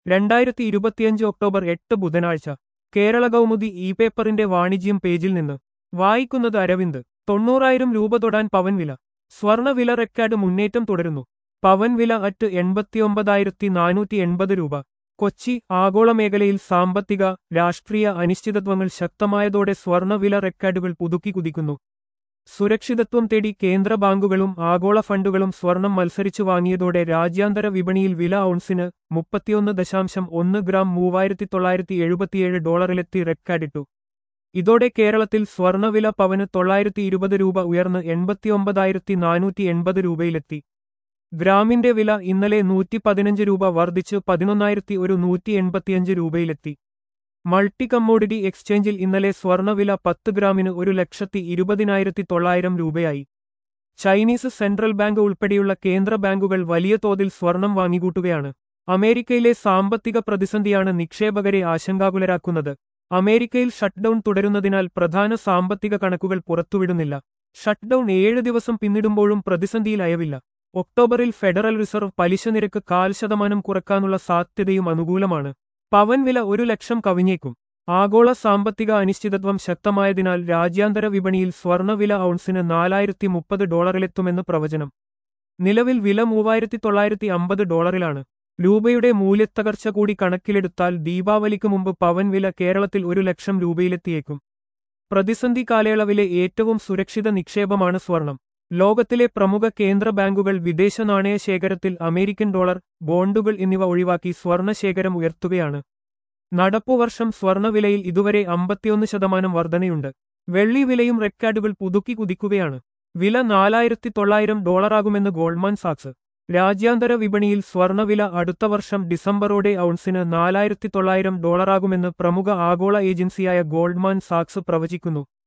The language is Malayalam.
രണ്ടായിരത്തി ഇരുപത്തിയഞ്ച് ഒക്ടോബർ എട്ട് ബുധനാഴ്ച കേരള കൗമുദി ഇ പേപ്പറിന്റെ വാണിജ്യം പേജിൽ നിന്ന് വായിക്കുന്നത് അരവിന്ദ് തൊണ്ണൂറായിരം രൂപ തൊടാൻ പവൻ വില സ്വർണവില റെക്കാർഡ് മുന്നേറ്റം തുടരുന്നു പവൻ വില അറ്റ് എൺപത്തിയൊമ്പതായിരത്തി നാനൂറ്റി എൺപത് രൂപ കൊച്ചി ആഗോള മേഖലയിൽ സാമ്പത്തിക രാഷ്ട്രീയ അനിശ്ചിതത്വങ്ങൾ ശക്തമായതോടെ സ്വർണവില റെക്കാർഡുകൾ പുതുക്കി കുതിക്കുന്നു സുരക്ഷിതത്വം തേടി കേന്ദ്ര ബാങ്കുകളും ആഗോള ഫണ്ടുകളും സ്വർണം മത്സരിച്ചു വാങ്ങിയതോടെ രാജ്യാന്തര വിപണിയിൽ വില ഔൺസിന് മുപ്പത്തിയൊന്ന് ദശാംശം ഒന്ന് ഗ്രാം മൂവായിരത്തി തൊള്ളായിരത്തി എഴുപത്തിയേഴ് ഡോളറിലെത്തി റെക്കാർഡിട്ടു ഇതോടെ കേരളത്തിൽ സ്വർണവില പവന് തൊള്ളായിരത്തി ഇരുപത് രൂപ ഉയർന്ന് എൺപത്തിയൊമ്പതായിരത്തി നാനൂറ്റി എൺപത് രൂപയിലെത്തി ഗ്രാമിന്റെ വില ഇന്നലെ നൂറ്റി പതിനഞ്ച് രൂപ വർദ്ധിച്ച് പതിനൊന്നായിരത്തി ഒരു നൂറ്റി എൺപത്തിയഞ്ച് രൂപയിലെത്തി മൾട്ടി കമ്മോഡിറ്റി എക്സ്ചേഞ്ചിൽ ഇന്നലെ സ്വർണവില പത്ത് ഗ്രാമിന് ഒരു ലക്ഷത്തി ഇരുപതിനായിരത്തി തൊള്ളായിരം രൂപയായി ചൈനീസ് സെൻട്രൽ ബാങ്ക് ഉൾപ്പെടെയുള്ള കേന്ദ്ര ബാങ്കുകൾ വലിയ തോതിൽ സ്വർണം വാങ്ങിക്കൂട്ടുകയാണ് അമേരിക്കയിലെ സാമ്പത്തിക പ്രതിസന്ധിയാണ് നിക്ഷേപകരെ ആശങ്കാകുലരാക്കുന്നത് അമേരിക്കയിൽ ഷട്ട്ഡൌൺ തുടരുന്നതിനാൽ പ്രധാന സാമ്പത്തിക കണക്കുകൾ പുറത്തുവിടുന്നില്ല ഷട്ട്ഡൌൺ ഏഴ് ദിവസം പിന്നിടുമ്പോഴും പ്രതിസന്ധിയിൽ അയവില്ല ഒക്ടോബറിൽ ഫെഡറൽ റിസർവ് പലിശ നിരക്ക് കാൽ ശതമാനം കുറക്കാനുള്ള സാധ്യതയും അനുകൂലമാണ് പവൻ വില ഒരു ലക്ഷം കവിഞ്ഞേക്കും ആഗോള സാമ്പത്തിക അനിശ്ചിതത്വം ശക്തമായതിനാൽ രാജ്യാന്തര വിപണിയിൽ സ്വർണവില ഔൺസിന് നാലായിരത്തി മുപ്പത് ഡോളറിലെത്തുമെന്ന് പ്രവചനം നിലവിൽ വില മൂവായിരത്തി തൊള്ളായിരത്തി അമ്പത് ഡോളറിലാണ് രൂപയുടെ മൂല്യത്തകർച്ച കൂടി കണക്കിലെടുത്താൽ ദീപാവലിക്ക് മുമ്പ് പവൻ വില കേരളത്തിൽ ഒരു ലക്ഷം രൂപയിലെത്തിയേക്കും പ്രതിസന്ധി കാലയളവിലെ ഏറ്റവും സുരക്ഷിത നിക്ഷേപമാണ് സ്വർണം ലോകത്തിലെ പ്രമുഖ കേന്ദ്ര ബാങ്കുകൾ വിദേശ നാണയ ശേഖരത്തിൽ അമേരിക്കൻ ഡോളർ ബോണ്ടുകൾ എന്നിവ ഒഴിവാക്കി സ്വർണ ശേഖരം ഉയർത്തുകയാണ് നടപ്പുവർഷം സ്വർണവിലയിൽ ഇതുവരെ അമ്പത്തിയൊന്ന് ശതമാനം വർധനയുണ്ട് വെള്ളി വിലയും റെക്കാർഡുകൾ പുതുക്കി കുതിക്കുകയാണ് വില നാലായിരത്തി തൊള്ളായിരം ഡോളറാകുമെന്ന് ഗോൾഡ്മാൻ സാക്സ് രാജ്യാന്തര വിപണിയിൽ സ്വർണവില അടുത്ത വർഷം ഡിസംബറോടെ ഔൺസിന് നാലായിരത്തി തൊള്ളായിരം ഡോളറാകുമെന്ന് പ്രമുഖ ആഗോള ഏജൻസിയായ ഗോൾഡ്മാൻ സാക്സ് പ്രവചിക്കുന്നു